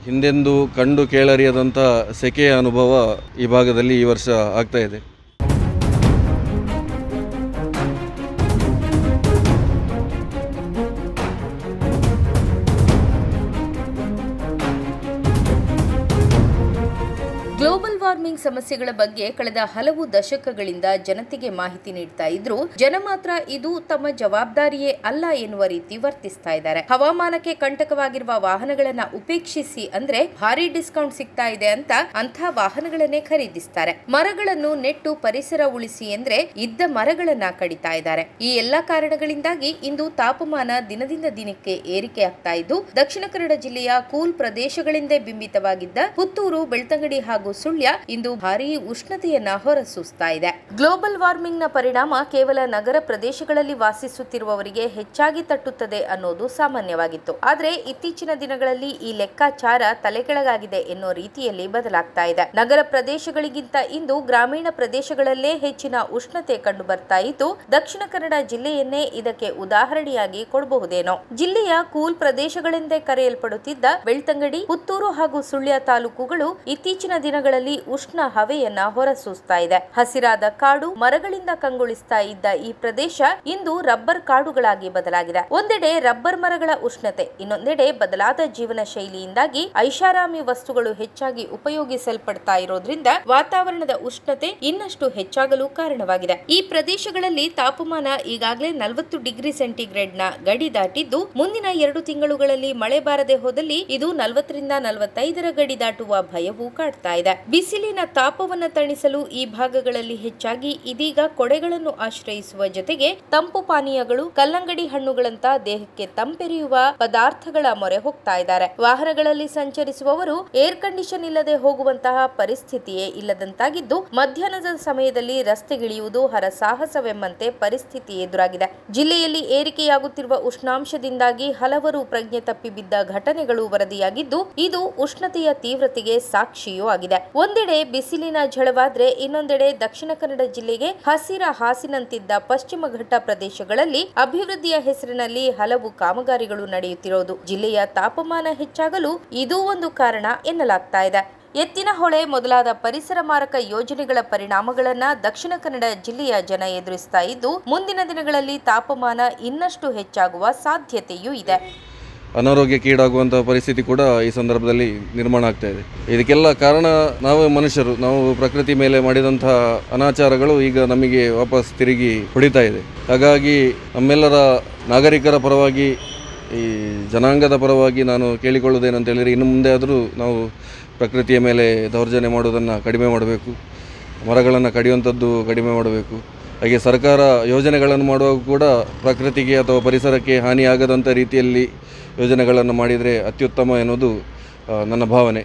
ಹಿಂದೆಂದೂ ಕಂಡು ಕೇಳರಿಯದಂಥ ಸೆಕೆಯ ಅನುಭವ ಈ ಭಾಗದಲ್ಲಿ ಈ ವರ್ಷ ಆಗ್ತಾ ಇದೆ ಗ್ಲೋಬಲ್ ವಾರ್ಮಿಂಗ್ ಸಮಸ್ಯೆಗಳ ಬಗ್ಗೆ ಕಳೆದ ಹಲವು ದಶಕಗಳಿಂದ ಜನತೆಗೆ ಮಾಹಿತಿ ನೀಡ್ತಾ ಇದ್ರು ಜನ ಮಾತ್ರ ಇದು ತಮ್ಮ ಜವಾಬ್ದಾರಿಯೇ ಅಲ್ಲ ಎನ್ನುವ ರೀತಿ ವರ್ತಿಸ್ತಾ ಇದ್ದಾರೆ ಹವಾಮಾನಕ್ಕೆ ಕಂಟಕವಾಗಿರುವ ವಾಹನಗಳನ್ನ ಉಪೇಕ್ಷಿಸಿ ಅಂದ್ರೆ ಭಾರಿ ಡಿಸ್ಕೌಂಟ್ ಸಿಗ್ತಾ ಇದೆ ಅಂತ ಅಂಥ ವಾಹನಗಳನ್ನೇ ಖರೀದಿಸ್ತಾರೆ ಮರಗಳನ್ನು ನೆಟ್ಟು ಪರಿಸರ ಉಳಿಸಿ ಅಂದ್ರೆ ಇದ್ದ ಮರಗಳನ್ನ ಕಡಿತಾ ಇದ್ದಾರೆ ಈ ಎಲ್ಲಾ ಕಾರಣಗಳಿಂದಾಗಿ ಇಂದು ತಾಪಮಾನ ದಿನದಿಂದ ದಿನಕ್ಕೆ ಏರಿಕೆ ಆಗ್ತಾ ಇದ್ದು ದಕ್ಷಿಣ ಕನ್ನಡ ಜಿಲ್ಲೆಯ ಕೂಲ್ ಪ್ರದೇಶಗಳಿಂದೇ ಬಿಂಬಿತವಾಗಿದ್ದ ಪುತ್ತೂರು ಬೆಳ್ತಂಗಡಿ ಹಾಗೂ ಸುಳ್ಯ ಇಂದು ಭಾರೀ ಉಷ್ಣತೆಯನ್ನ ಹೊರಸೂಸ್ತಾ ಇದೆ ಗ್ಲೋಬಲ್ ವಾರ್ಮಿಂಗ್ ನ ಪರಿಣಾಮ ಕೇವಲ ನಗರ ಪ್ರದೇಶಗಳಲ್ಲಿ ವಾಸಿಸುತ್ತಿರುವವರಿಗೆ ಹೆಚ್ಚಾಗಿ ತಟ್ಟುತ್ತದೆ ಅನ್ನೋದು ಸಾಮಾನ್ಯವಾಗಿತ್ತು ಆದ್ರೆ ಇತ್ತೀಚಿನ ದಿನಗಳಲ್ಲಿ ಈ ಲೆಕ್ಕಾಚಾರ ತಲೆಕೆಳಗಾಗಿದೆ ಎನ್ನೋ ರೀತಿಯಲ್ಲಿ ಬದಲಾಗ್ತಾ ಇದೆ ನಗರ ಪ್ರದೇಶಗಳಿಗಿಂತ ಇಂದು ಗ್ರಾಮೀಣ ಪ್ರದೇಶಗಳಲ್ಲೇ ಹೆಚ್ಚಿನ ಉಷ್ಣತೆ ಕಂಡು ಬರ್ತಾ ಇದ್ದು ದಕ್ಷಿಣ ಕನ್ನಡ ಜಿಲ್ಲೆಯನ್ನೇ ಇದಕ್ಕೆ ಉದಾಹರಣೆಯಾಗಿ ಕೊಡಬಹುದೇನೋ ಜಿಲ್ಲೆಯ ಕೂಲ್ ಪ್ರದೇಶಗಳೆಂದೇ ಕರೆಯಲ್ಪಡುತ್ತಿದ್ದ ಬೆಳ್ತಂಗಡಿ ಪುತ್ತೂರು ಹಾಗೂ ಸುಳ್ಯ ತಾಲೂಕುಗಳು ಇತ್ತೀಚಿನ ದಿನಗಳಲ್ಲಿ ಉಷ್ಣ ಹವೆಯನ್ನ ಹೊರಸೂಸ್ತಾ ಇದೆ ಹಸಿರಾದ ಕಾಡು ಮರಗಳಿಂದ ಕಂಗೊಳಿಸ್ತಾ ಇದ್ದ ಈ ಪ್ರದೇಶ ಇಂದು ರಬ್ಬರ್ ಕಾಡುಗಳಾಗಿ ಬದಲಾಗಿದೆ ಒಂದೆಡೆ ರಬ್ಬರ್ ಮರಗಳ ಉಷ್ಣತೆ ಇನ್ನೊಂದೆಡೆ ಬದಲಾದ ಜೀವನ ಶೈಲಿಯಿಂದಾಗಿ ಐಷಾರಾಮಿ ವಸ್ತುಗಳು ಹೆಚ್ಚಾಗಿ ಉಪಯೋಗಿಸಲ್ಪಡ್ತಾ ಇರೋದ್ರಿಂದ ವಾತಾವರಣದ ಉಷ್ಣತೆ ಇನ್ನಷ್ಟು ಹೆಚ್ಚಾಗಲು ಕಾರಣವಾಗಿದೆ ಈ ಪ್ರದೇಶಗಳಲ್ಲಿ ತಾಪಮಾನ ಈಗಾಗಲೇ ನಲವತ್ತು ಡಿಗ್ರಿ ಸೆಂಟಿಗ್ರೇಡ್ ನ ಗಡಿ ದಾಟಿದ್ದು ಮುಂದಿನ ಎರಡು ತಿಂಗಳುಗಳಲ್ಲಿ ಮಳೆ ಬಾರದೆ ಹೋದಲ್ಲಿ ಇದು ನಲವತ್ತರಿಂದ ನಲವತ್ತೈದರ ಗಡಿ ದಾಟುವ ಭಯವೂ ಕಾಡ್ತಾ ಇದೆ ಬಿಸಿಲಿನ ತಾಪವನ್ನ ತಣಿಸಲು ಈ ಭಾಗಗಳಲ್ಲಿ ಹೆಚ್ಚಾಗಿ ಇದೀಗ ಕೊಡೆಗಳನ್ನು ಆಶ್ರಯಿಸುವ ಜೊತೆಗೆ ತಂಪು ಪಾನೀಯಗಳು ಕಲ್ಲಂಗಡಿ ಹಣ್ಣುಗಳಂತ ದೇಹಕ್ಕೆ ತಂಪೆರೆಯುವ ಪದಾರ್ಥಗಳ ಮೊರೆ ಹೋಗ್ತಾ ಇದ್ದಾರೆ ವಾಹನಗಳಲ್ಲಿ ಸಂಚರಿಸುವವರು ಏರ್ ಕಂಡೀಷನ್ ಇಲ್ಲದೆ ಹೋಗುವಂತಹ ಪರಿಸ್ಥಿತಿಯೇ ಇಲ್ಲದಂತಾಗಿದ್ದು ಮಧ್ಯಾಹ್ನದ ಸಮಯದಲ್ಲಿ ರಸ್ತೆಗಿಳಿಯುವುದು ಹರಸಾಹಸವೆಂಬಂತೆ ಪರಿಸ್ಥಿತಿ ಎದುರಾಗಿದೆ ಜಿಲ್ಲೆಯಲ್ಲಿ ಏರಿಕೆಯಾಗುತ್ತಿರುವ ಉಷ್ಣಾಂಶದಿಂದಾಗಿ ಹಲವರು ಪ್ರಜ್ಞೆ ತಪ್ಪಿ ಬಿದ್ದ ಘಟನೆಗಳು ವರದಿಯಾಗಿದ್ದು ಇದು ಉಷ್ಣತೆಯ ತೀವ್ರತೆಗೆ ಸಾಕ್ಷಿಯೂ ಆಗಿದೆ ಒಂದೆಡೆ ಬಿಸಿಲಿನ ಝಳವಾದ್ರೆ ಇನ್ನೊಂದೆಡೆ ದಕ್ಷಿಣ ಕನ್ನಡ ಜಿಲ್ಲೆಗೆ ಹಸಿರ ಹಾಸಿನಂತಿದ್ದ ಪಶ್ಚಿಮ ಘಟ್ಟ ಪ್ರದೇಶಗಳಲ್ಲಿ ಅಭಿವೃದ್ಧಿಯ ಹೆಸರಿನಲ್ಲಿ ಹಲವು ಕಾಮಗಾರಿಗಳು ನಡೆಯುತ್ತಿರುವುದು ಜಿಲ್ಲೆಯ ತಾಪಮಾನ ಹೆಚ್ಚಾಗಲು ಇದೂ ಒಂದು ಕಾರಣ ಎನ್ನಲಾಗ್ತಾ ಇದೆ ಎತ್ತಿನ ಹೊಳೆ ಮೊದಲಾದ ಪರಿಸರ ಮಾರಕ ಯೋಜನೆಗಳ ಪರಿಣಾಮಗಳನ್ನ ದಕ್ಷಿಣ ಕನ್ನಡ ಜಿಲ್ಲೆಯ ಜನ ಎದುರಿಸ್ತಾ ಇದ್ದು ಮುಂದಿನ ದಿನಗಳಲ್ಲಿ ತಾಪಮಾನ ಇನ್ನಷ್ಟು ಹೆಚ್ಚಾಗುವ ಸಾಧ್ಯತೆಯೂ ಇದೆ ಅನಾರೋಗ್ಯಕ್ಕೀಡಾಗುವಂಥ ಪರಿಸ್ಥಿತಿ ಕೂಡ ಈ ಸಂದರ್ಭದಲ್ಲಿ ನಿರ್ಮಾಣ ಆಗ್ತಾ ಇದೆ ಇದಕ್ಕೆಲ್ಲ ಕಾರಣ ನಾವೇ ಮನುಷ್ಯರು ನಾವು ಪ್ರಕೃತಿ ಮೇಲೆ ಮಾಡಿದಂತಹ ಅನಾಚಾರಗಳು ಈಗ ನಮಗೆ ವಾಪಸ್ ತಿರುಗಿ ಹೊಡಿತಾ ಇದೆ ಹಾಗಾಗಿ ನಮ್ಮೆಲ್ಲರ ನಾಗರಿಕರ ಪರವಾಗಿ ಈ ಜನಾಂಗದ ಪರವಾಗಿ ನಾನು ಕೇಳಿಕೊಳ್ಳುವುದೇನಂತ ಹೇಳಿದರೆ ಇನ್ನು ಮುಂದೆ ಆದರೂ ನಾವು ಪ್ರಕೃತಿಯ ಮೇಲೆ ದೌರ್ಜನ್ಯ ಮಾಡುವುದನ್ನು ಕಡಿಮೆ ಮಾಡಬೇಕು ಮರಗಳನ್ನು ಕಡಿಯುವಂಥದ್ದು ಕಡಿಮೆ ಮಾಡಬೇಕು ಹಾಗೆ ಸರ್ಕಾರ ಯೋಜನೆಗಳನ್ನು ಮಾಡುವಾಗ ಕೂಡ ಪ್ರಕೃತಿಗೆ ಅಥವಾ ಪರಿಸರಕ್ಕೆ ಹಾನಿಯಾಗದಂಥ ರೀತಿಯಲ್ಲಿ ಯೋಜನೆಗಳನ್ನು ಮಾಡಿದರೆ ಅತ್ಯುತ್ತಮ ಎನ್ನುವುದು ಆ, ನನ್ನ ಭಾವನೆ